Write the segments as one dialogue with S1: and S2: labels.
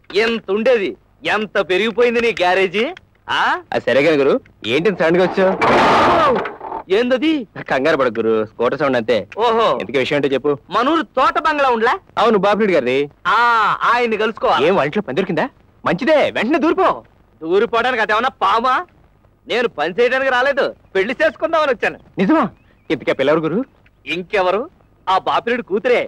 S1: ఎంత ఉండేది ఎంత పెరిగిపోయింది నీ గ్యారేజీ ఆ
S2: అది సరే కానీ గురు ఏంటి సడన్ గా వచ్చావు
S1: ఏందది
S2: కంగారు పడ గురు స్కూటర్ సౌండ్ అంతే
S1: ఓహో
S2: ఎందుకు విషయం ఏంటో చెప్పు
S1: మనూరు తోట బంగ్లా ఉండ్లా
S2: అవును బాబుడి గారిది
S1: ఆ ఆయన్ని కలుసుకోవాలి
S2: ఏం వంటలో పని దొరికిందా మంచిదే వెంటనే దూరిపో
S1: దూరిపోవడానికి అదేమన్నా పామా నేను పని చేయడానికి రాలేదు పెళ్లి చేసుకుందామని వచ్చాను
S2: నిజమా ఇంతకే పిల్లవరు గురు
S1: ఇంకెవరు ఆ బాపిరెడ్డి కూతురే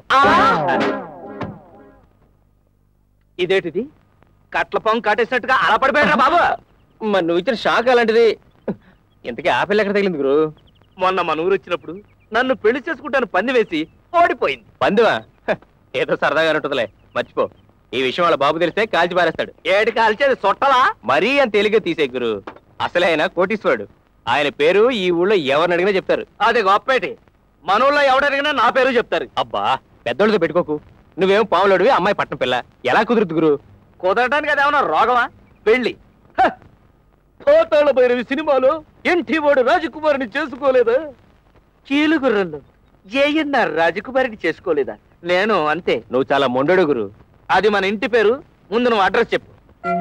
S1: ఇదేటిది కట్ల పొంగు కట్టేసినట్టుగా అలా పడిపోయాడు బాబు
S2: మరి నువ్వు ఇచ్చిన షాక్ అలాంటిది ఇంతకీ ఆ పిల్ల ఎక్కడ తగిలింది గురు
S1: మొన్న మన ఊరు వచ్చినప్పుడు నన్ను పెళ్లి చేసుకుంటాను పంది వేసి ఓడిపోయింది
S2: పందువా హ, ఏదో సరదాగా ఉంటుందిలే మర్చిపో ఈ విషయం వాళ్ళ బాబు తెలిస్తే కాల్చి పారేస్తాడు
S1: ఏడు కాల్చేది సొట్టలా
S2: మరీ అంత తేలిగ్గా తీసే గురు అసలే ఆయన కోటీశ్వరుడు ఆయన పేరు ఈ ఊళ్ళో ఎవరిని అడిగినా చెప్తారు
S1: అది గొప్పేటి మనూళ్ళో ఎవడడిగినా నా పేరు చెప్తారు
S2: అబ్బా పెద్దోళ్ళతో పెట్టుకోకు నువ్వేం పావులోడివి అమ్మాయి పట్టణం పిల్ల ఎలా కుదురుతుంది గురు
S1: కుదరడానికి అదేమన్నా రోగమా పెళ్లి హ! పోతాళ భైరవి సినిమాలో ఎన్టీ వాడు రాజకుమారిని చేసుకోలేదా కీలుగుర్రంలో ఏఎన్ఆర్ రాజకుమారిని చేసుకోలేదా నేను అంతే
S2: నువ్వు చాలా మొండడు గురు
S1: అది మన ఇంటి పేరు ముందు నువ్వు అడ్రస్ చెప్పు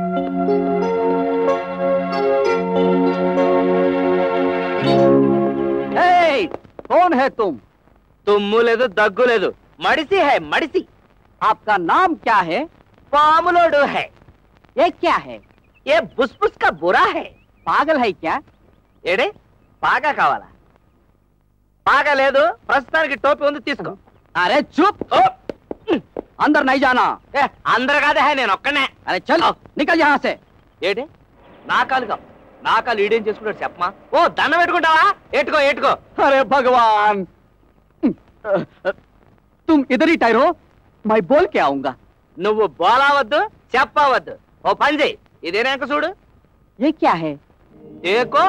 S3: कौन है तुम
S1: తుమ్ము లేదు దగ్గు లేదు మడిసి హై మడిసి
S3: आपका नाम क्या है
S1: పాములోడు హై
S3: ये क्या है
S1: ఏ బుస్ బుస్ కా బురా హై
S3: पागल है क्या
S1: ఏడే పాగా కావాలా పాగా లేదు ప్రస్తుతానికి టోపీ ఉంది తీసుకో
S3: अरे चुप
S1: ఓ!
S3: अंदर नहीं जाना
S1: ఏ, అందరు కాదే హై నేను ఒక్కనే
S3: अरे चल निकल यहाँ से
S1: ఏంటి నా కాలు కావు నా కాలు ఈడేం చేసుకుంటాడు చెప్పమా ఓ దండం పెట్టుకుంటావా ఏటుకో ఏటుకో
S3: अरे भगवान तुम इधर ही ठहरो मैं बोल के आऊंगा
S1: నువ్వు బోలావద్దు చెప్పవద్దు ఓ పని చెయ్యి ఇదేనాక చూడు
S3: ये क्या है
S1: ఏకో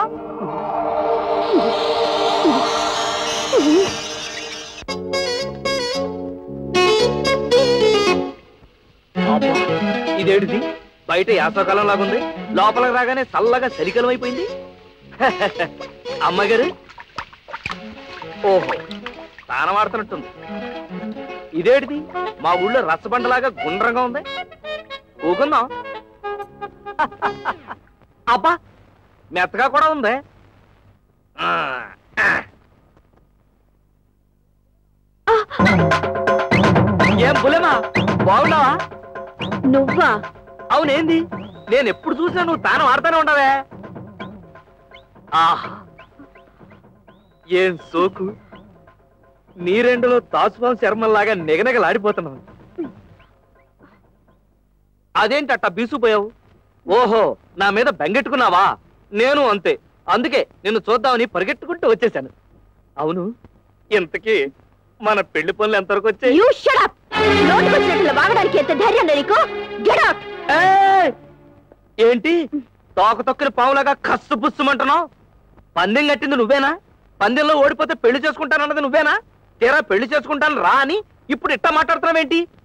S1: అబ్బో, ఇదేంటిది బయట యాసవకాలం లాగుంది లోపలికి రాగానే చల్లగా చలికలం అయిపోయింది అమ్మగారు ఓహో తానం ఆడుతున్నట్టుంది ఇదేంటిది మా ఊళ్ళో రచ్చబండలాగా గుండ్రంగా ఉంది ఊకుందాం అబ్బా మెత్తగా కూడా ఉంది ఆ, ఆ. ఏం బులేమా బాగున్నావా
S4: నువ్వా
S1: అవునేంది నేను ఎప్పుడు చూసినా నువ్వు తాను ఆడుతూనే ఉండవే ఆహ్ ఏం సోకు నీరెండులో తాసుపాం శర్మల్లాగా నిగనగలాడిపోతున్నావు అదేంటట్ట బీసుపోయావు ఓహో నా మీద బెంగెట్టుకున్నావా నేను అంతే అందుకే నిన్ను చూద్దామని పరిగెట్టుకుంటూ వచ్చేసాను అవును ఇంతకీ మన పెళ్లి పనులు ఎంతవరకు వచ్చాయి
S4: యూ షట్ అప్ నోటికొచ్చినట్లు వాగడానికి ఎంత ధైర్యం ఉందా నీకు గెట్ అవుట్
S1: ఏయ్! ఏంటి తోక తొక్కిన పావులాగా కస్సు పుస్సుమంటున్నావు పందెం కట్టింది నువ్వేనా పందెంలో ఓడిపోతే పెళ్లి చేసుకుంటానన్నది నువ్వేనా తీరా పెళ్లి చేసుకుంటాను రా అని ఇప్పుడు ఇట్ట మాట్లాడుతున్నావేంటి